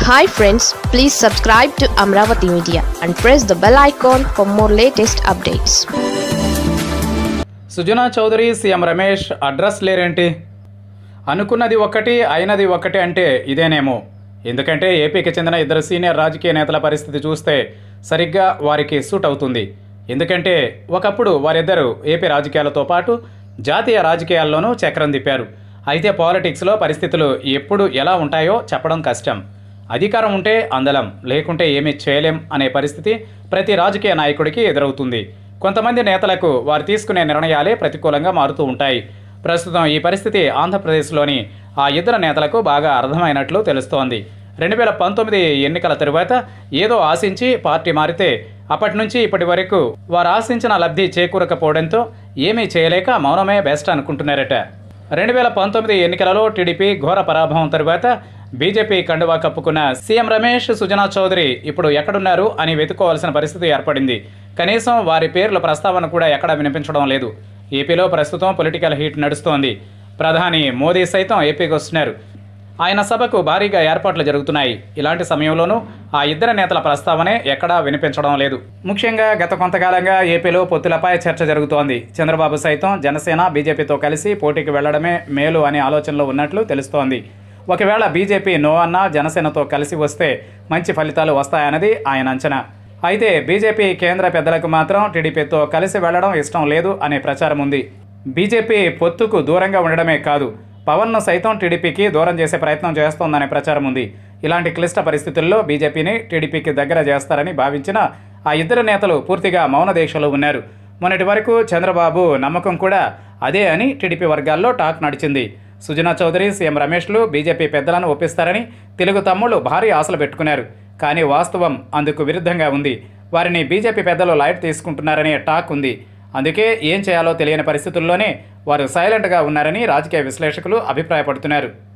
hi friends please subscribe to Amaravati media and press the bell icon for more latest updates Sujana Chowdary CM Ramesh address లేరేంటి అనుకున్నది ఒక్కటి అయినది ఒక్కటి అంటే ఇదేనేమో ఎందుకంటే ఏపీకి చెందిన ఇద్దరు సీనియర్ రాజకీయ నేతల పరిస్థితి చూస్తే సరిగ్గా వారికి సూట్ అవుతుంది ఎందుకంటే ఒకప్పుడు వారిద్దరూ ఏపీ రాజకీయాలతో పాటు జాతీయ రాజకీయాల్లోనూ చక్రం తిప్పారు అయితే పాలిటిక్స్లో పరిస్థితులు ఎప్పుడు ఎలా ఉంటాయో చెప్పడం కష్టం అధికారం ఉంటే అందలం లేకుంటే ఏమీ చేయలేం అనే పరిస్థితి ప్రతి రాజకీయ నాయకుడికి ఎదురవుతుంది కొంతమంది నేతలకు వారు తీసుకునే నిర్ణయాలే ప్రతికూలంగా మారుతూ ఉంటాయి ప్రస్తుతం ఈ పరిస్థితి ఆంధ్రప్రదేశ్లోని ఆ ఇద్దరు నేతలకు బాగా అర్థమైనట్లు తెలుస్తోంది రెండు వేల పంతొమ్మిది ఎన్నికల తరువాత ఏదో ఆశించి పార్టీ మారితే అప్పటి నుంచి ఇప్పటి వరకు వారు ఆశించిన లబ్ధి చేకూరకపోవడంతో ఏమీ చేయలేక మౌనమే బెస్ట్ అనుకుంటున్నారట రెండు వేల పంతొమ్మిది ఎన్నికలలో టీడీపీ ఘోర పరాభవం తరువాత బీజేపీ కండువా కప్పుకున్న సీఎం రమేష్ సుజనా చౌదరి ఇప్పుడు ఎక్కడున్నారు అని వెతుక్కోవాల్సిన పరిస్థితి ఏర్పడింది కనీసం వారి పేర్ల ప్రస్తావన కూడా ఎక్కడా వినిపించడం లేదు ఏపీలో ప్రస్తుతం పొలిటికల్ హీట్ నడుస్తోంది ప్రధాని మోదీ సైతం ఏపీకి వస్తున్నారు ఆయన సభకు భారీగా ఏర్పాట్లు జరుగుతున్నాయి ఇలాంటి సమయంలోనూ ఆ ఇద్దరు నేతల ప్రస్తావనే ఎక్కడా వినిపించడం లేదు ముఖ్యంగా గత కొంతకాలంగా ఏపీలో పొత్తులపై చర్చ జరుగుతోంది చంద్రబాబు సైతం జనసేన బీజేపీతో కలిసి పోటీకి వెళ్లడమే మేలు అనే ఆలోచనలో ఉన్నట్లు తెలుస్తోంది ఒకవేళ బీజేపీ నో అన్నా జనసేనతో కలిసి వస్తే మంచి ఫలితాలు వస్తాయన్నది ఆయన అంచనా అయితే బీజేపీ కేంద్ర పెద్దలకు మాత్రం టీడీపీతో కలిసి వెళ్లడం ఇష్టం లేదు అనే ప్రచారం ఉంది బీజేపీ పొత్తుకు దూరంగా ఉండడమే కాదు పవన్ను సైతం టీడీపీకి దూరం చేసే ప్రయత్నం చేస్తోందనే ప్రచారం ఉంది ఇలాంటి క్లిష్ట పరిస్థితుల్లో బీజేపీని టీడీపీకి దగ్గర చేస్తారని భావించిన ఆ ఇద్దరు నేతలు పూర్తిగా మౌన దీక్షలో ఉన్నారు మొన్నటి వరకు చంద్రబాబు నమ్మకం కూడా అదే అని టీడీపీ వర్గాల్లో టాక్ నడిచింది సుజనా చౌదరి సీఎం రమేష్లు బీజేపీ పెద్దలను ఒప్పిస్తారని తెలుగు తమ్ముళ్ళు భారీ ఆశలు పెట్టుకున్నారు కానీ వాస్తవం అందుకు విరుద్ధంగా ఉంది వారిని బీజేపీ పెద్దలు లైట్ తీసుకుంటున్నారనే టాక్ ఉంది అందుకే ఏం చేయాలో తెలియని పరిస్థితుల్లోనే వారు సైలెంట్గా ఉన్నారని రాజకీయ విశ్లేషకులు అభిప్రాయపడుతున్నారు